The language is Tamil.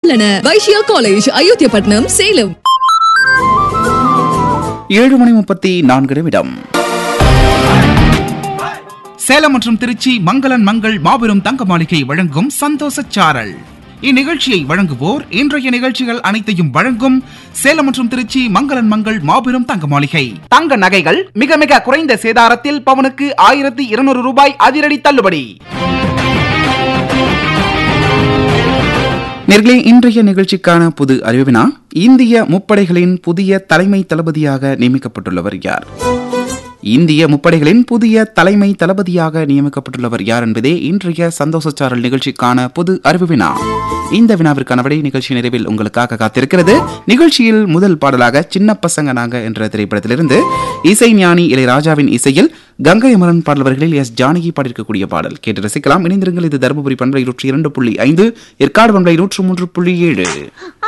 உள்ளன வைஷ்யா காலேஜ் அயோத்தியப்பட்டினம் சேலம் ஏழு மணி முப்பத்தி நான்கு நிமிடம் சேலம் மற்றும் திருச்சி மங்களன் மங்கள் மாபெரும் தங்க மாளிகை வழங்கும் சந்தோஷ சாரல் இந்நிகழ்ச்சியை வழங்குவோர் இன்றைய நிகழ்ச்சிகள் அனைத்தையும் வழங்கும் சேலம் மற்றும் திருச்சி மங்களன் மங்கள் மாபெரும் தங்க மாளிகை தங்க நகைகள் மிக மிக குறைந்த சேதாரத்தில் பவனுக்கு ஆயிரத்தி இருநூறு ரூபாய் அதிரடி தள்ளுபடி நேர்களே இன்றைய நிகழ்ச்சிக்கான புது அறிவினா இந்திய முப்படைகளின் புதிய தலைமை தளபதியாக நியமிக்கப்பட்டுள்ளவர் யார் இந்திய முப்படைகளின் புதிய தலைமை தளபதியாக நியமிக்கப்பட்டுள்ளவர் யார் என்பதே இன்றைய சந்தோஷச்சாரல் நிகழ்ச்சிக்கான பொது அறிவு வினா இந்த வினாவிற்கான விடை நிகழ்ச்சி நிறைவில் உங்களுக்காக காத்திருக்கிறது நிகழ்ச்சியில் முதல் பாடலாக சின்ன பசங்க நாங்க என்ற திரைப்படத்திலிருந்து இசை ஞானி இளையராஜாவின் இசையில் கங்கை அமரன் பாடல்களில் எஸ் ஜானகி பாடியிருக்கக்கூடிய பாடல் கேட்டு ரசிக்கலாம் இணைந்திருங்கள் இது தருமபுரி பண்பலை நூற்றி இரண்டு புள்ளி ஐந்து ஏற்காடு பண்பலை நூற்று மூன்று புள்ளி ஏழு